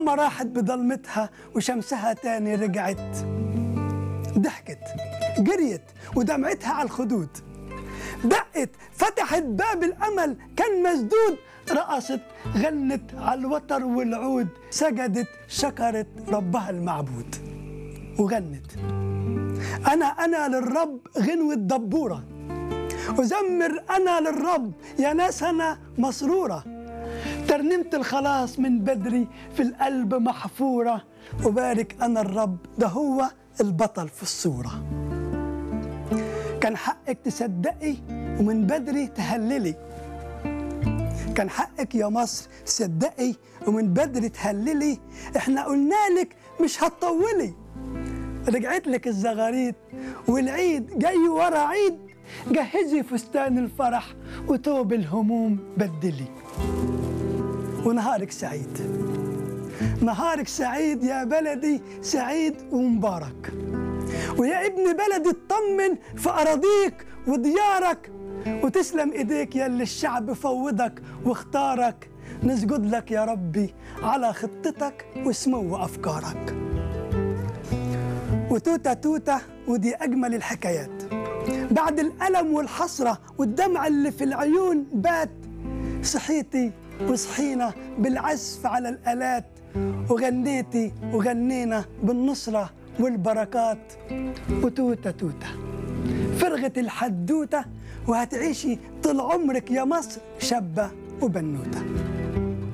ما راحت بظلمتها وشمسها تاني رجعت ضحكت جريت ودمعتها على الخدود دقت فتحت باب الأمل كان مسدود رقصت غنت على الوتر والعود سجدت شكرت ربها المعبود وغنت أنا أنا للرب غنوة دبورة وزمر أنا للرب يا ناس أنا مسرورة ترنمت الخلاص من بدري في القلب محفورة وبارك أنا الرب ده هو البطل في الصورة كان حقك تصدقي ومن بدري تهللي كان حقك يا مصر تصدقي ومن بدري تهللي احنا قلنا لك مش هتطولي رجعت لك الزغاريد والعيد جاي ورا عيد جهزي فستان الفرح وتوب الهموم بدلي ونهارك سعيد نهارك سعيد يا بلدي سعيد ومبارك ويا ابن بلدي اطمن في أراضيك وديارك وتسلم ايديك يا اللي الشعب فوضك واختارك نسجد لك يا ربي على خطتك وسمو أفكارك وتوتة توتة ودي أجمل الحكايات بعد الألم والحسرة والدمع اللي في العيون بات صحيتي وصحينا بالعزف على الآلات وغنيتي وغنينا بالنصرة والبركات وتوتة توتة فرغت الحدوتة وهتعيشي طول عمرك يا مصر شابة وبنوتة